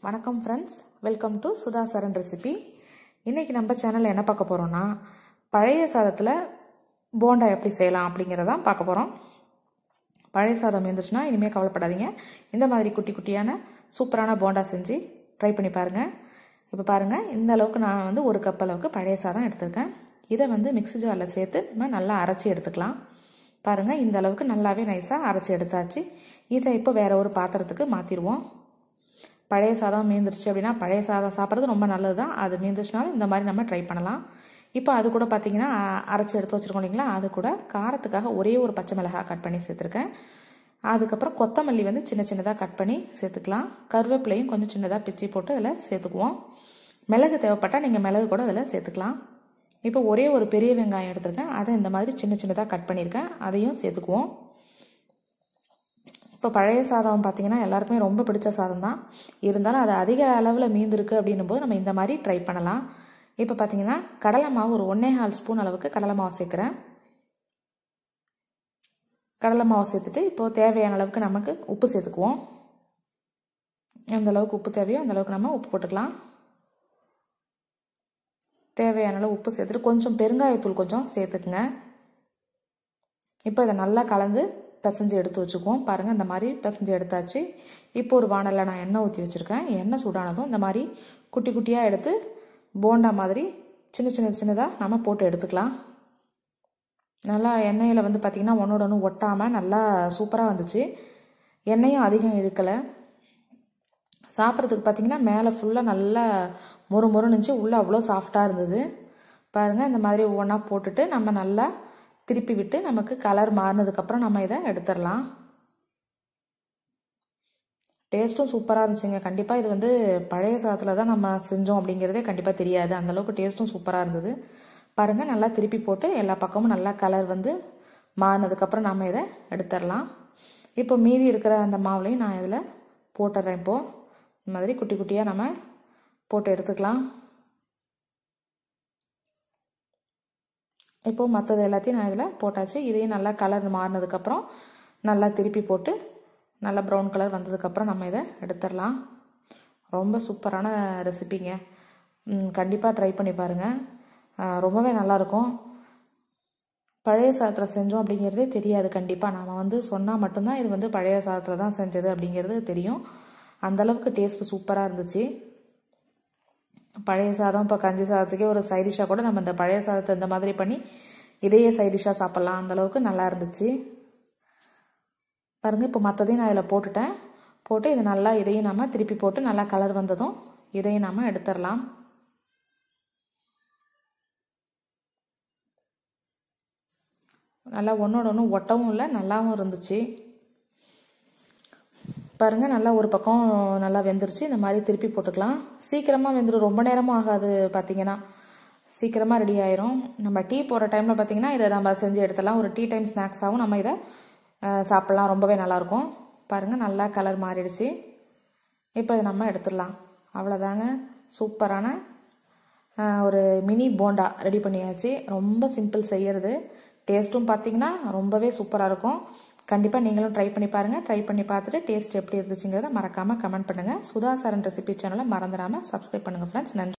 வணக்கம் friends welcome to Sudha Saran recipe இன்றைக்கி நம்ம சேனலில் என்ன பார்க்க போகிறோன்னா பழைய சாதத்தில் போண்டா எப்படி செய்யலாம் அப்படிங்கிறதான் பார்க்க போகிறோம் பழைய சாதம் இருந்துச்சுன்னா இனிமேல் கவலைப்படாதீங்க இந்த மாதிரி குட்டி குட்டியான சூப்பரான போண்டா செஞ்சு ட்ரை பண்ணி பாருங்கள் இப்போ பாருங்கள் இந்த அளவுக்கு நான் வந்து ஒரு கப் அளவுக்கு பழைய சாதம் எடுத்திருக்கேன் இதை வந்து மிக்ஸி ஜாரில் சேர்த்து நம்ம நல்லா அரைச்சி எடுத்துக்கலாம் பாருங்கள் இந்த அளவுக்கு நல்லாவே நைஸாக அரைச்சி எடுத்தாச்சு இதை இப்போ வேறு ஒரு பாத்திரத்துக்கு மாற்றிடுவோம் பழைய சாதம் மீந்துருச்சு அப்படின்னா பழைய சாதம் சாப்பிட்றது ரொம்ப நல்லது தான் அது மீந்துச்சுனாலும் இந்த மாதிரி நம்ம ட்ரை பண்ணலாம் இப்போ அது கூட பார்த்தீங்கன்னா அரைச்சி எடுத்து வச்சுருக்கோம் இல்லைங்களா அது கூட காரத்துக்காக ஒரே ஒரு பச்சை மிளகாய் கட் பண்ணி சேர்த்துருக்கேன் அதுக்கப்புறம் கொத்தமல்லி வந்து சின்ன சின்னதாக கட் பண்ணி சேர்த்துக்கலாம் கருவேப்பிலையும் கொஞ்சம் சின்னதாக பிச்சி போட்டு அதில் சேர்த்துக்குவோம் மிளகு தேவைப்பட்டால் நீங்கள் மிளகு கூட அதில் சேர்த்துக்கலாம் இப்போ ஒரே ஒரு பெரிய வெங்காயம் எடுத்திருக்கேன் அதை இந்த மாதிரி சின்ன சின்னதாக கட் பண்ணியிருக்கேன் அதையும் சேர்த்துக்குவோம் இப்போ பழைய சாதம் பார்த்திங்கன்னா எல்லாருக்குமே ரொம்ப பிடிச்ச சாதம் தான் இருந்தாலும் அது அதிக அளவில் மீந்திருக்கு அப்படின்னும் போது நம்ம இந்த மாதிரி ட்ரை பண்ணலாம் இப்போ பார்த்தீங்கன்னா கடலை மாவு ஒரு ஒன்றே கால் ஸ்பூன் அளவுக்கு கடலை மாவு சேர்க்குறேன் கடலை மாவு சேர்த்துட்டு இப்போது தேவையான அளவுக்கு நமக்கு உப்பு சேர்த்துக்குவோம் எந்த அளவுக்கு உப்பு தேவையோ அந்த அளவுக்கு நம்ம உப்பு போட்டுக்கலாம் தேவையான அளவு உப்பு சேர்த்துட்டு கொஞ்சம் பெருங்காயத்தூள் கொஞ்சம் சேர்த்துக்குங்க இப்போ இதை நல்லா கலந்து பிசைஞ்சு எடுத்து வச்சுக்குவோம் பாருங்கள் இந்த மாதிரி பிசைஞ்சு எடுத்தாச்சு இப்போ ஒரு வானலில் நான் எண்ணெய் ஊற்றி வச்சுருக்கேன் எண்ணெய் சூடானதும் இந்த மாதிரி குட்டி குட்டியாக எடுத்து போண்டா மாதிரி சின்ன சின்ன சின்னதாக நம்ம போட்டு எடுத்துக்கலாம் நல்லா எண்ணெயில் வந்து பார்த்திங்கன்னா ஒன்றோட ஒன்று ஒட்டாமல் நல்லா சூப்பராக வந்துச்சு எண்ணெயும் அதிகம் இழுக்கலை சாப்பிட்றதுக்கு பார்த்திங்கன்னா மேலே ஃபுல்லாக நல்லா மொறு மொறுன்னு இருந்துச்சு உள்ளே அவ்வளோ சாஃப்டாக இருந்தது பாருங்கள் இந்த மாதிரி ஒவ்வொன்றா போட்டுட்டு நம்ம நல்லா திருப்பி விட்டு நமக்கு கலர் மாறினதுக்கப்புறம் நம்ம இதை எடுத்துடலாம் டேஸ்ட்டும் சூப்பராக இருந்துச்சுங்க கண்டிப்பாக இது வந்து பழைய சாதத்தில் தான் நம்ம செஞ்சோம் அப்படிங்கிறதே கண்டிப்பாக தெரியாது அந்தளவுக்கு டேஸ்ட்டும் சூப்பராக இருந்தது பாருங்கள் நல்லா திருப்பி போட்டு எல்லா பக்கமும் நல்லா கலர் வந்து மாறினதுக்கப்புறம் நம்ம இதை எடுத்துடலாம் இப்போ மீதி இருக்கிற அந்த மாவுலையும் நான் இதில் போட்டுடுறேன் இப்போது இந்த மாதிரி குட்டி குட்டியாக நம்ம போட்டு எடுத்துக்கலாம் இப்போது மற்றது எல்லாத்தையும் நான் இதில் போட்டாச்சு இதையும் நல்லா கலர் மாறினதுக்கப்புறம் நல்லா திருப்பி போட்டு நல்லா ப்ரௌன் கலர் வந்ததுக்கப்புறம் நம்ம இதை எடுத்துடலாம் ரொம்ப சூப்பரான ரெசிபிங்க கண்டிப்பாக ட்ரை பண்ணி பாருங்கள் ரொம்பவே நல்லாயிருக்கும் பழைய சாதத்தில் செஞ்சோம் அப்படிங்கிறதே தெரியாது கண்டிப்பாக நாம் வந்து சொன்னால் மட்டும்தான் இது வந்து பழைய சாதத்தில் தான் செஞ்சது அப்படிங்கிறது தெரியும் அந்தளவுக்கு டேஸ்ட்டு சூப்பராக இருந்துச்சு பழைய சாதம் இப்போ கஞ்சி சாதத்துக்கே ஒரு சைடிஷாக கூட நம்ம இந்த பழைய சாதத்தை இந்த மாதிரி பண்ணி இதையே சைடிஷாக சாப்பிட்லாம் அந்தளவுக்கு நல்லா இருந்துச்சு பாருங்கள் இப்போ மற்றதையும் நான் இதில் போட்டுட்டேன் போட்டு இது நல்லா இதையும் நம்ம திருப்பி போட்டு நல்லா கலர் வந்ததும் இதையும் நம்ம எடுத்துடலாம் நல்லா ஒன்றோட ஒன்று ஒட்டவும் இல்லை நல்லாவும் இருந்துச்சு பாருங்கள் நல்லா ஒரு பக்கம் நல்லா வெந்துருச்சு இந்த மாதிரி திருப்பி போட்டுக்கலாம் சீக்கிரமாக வெந்துடும் ரொம்ப நேரமும் ஆகாது பார்த்தீங்கன்னா சீக்கிரமாக ரெடி ஆயிரும் நம்ம டீ போடுற டைமில் பார்த்தீங்கன்னா இதை நம்ம செஞ்சு எடுத்துடலாம் ஒரு டீ டைம் ஸ்நாக்ஸாகவும் நம்ம இதை சாப்பிட்லாம் ரொம்பவே நல்லாயிருக்கும் பாருங்கள் நல்லா கலர் மாறிடுச்சு இப்போ இதை நம்ம எடுத்துடலாம் அவ்வளோதாங்க சூப்பரான ஒரு மினி போண்டா ரெடி பண்ணியாச்சு ரொம்ப சிம்பிள் செய்கிறது டேஸ்ட்டும் பார்த்தீங்கன்னா ரொம்பவே சூப்பராக இருக்கும் கண்டிப்பாக நீங்களும் ட்ரை பண்ணி பாருங்கள் ட்ரை பண்ணி பார்த்துட்டு டேஸ்ட் எப்படி இருந்துச்சுங்கிறத மறக்காமல் கமெண்ட் பண்ணுங்கள் சுதா சரண் ரெசிபி சேனலை மறந்துடாமல் சப்ஸ்கிரைப் பண்ணுங்கள் ஃப்ரெண்ட்ஸ் நன்றி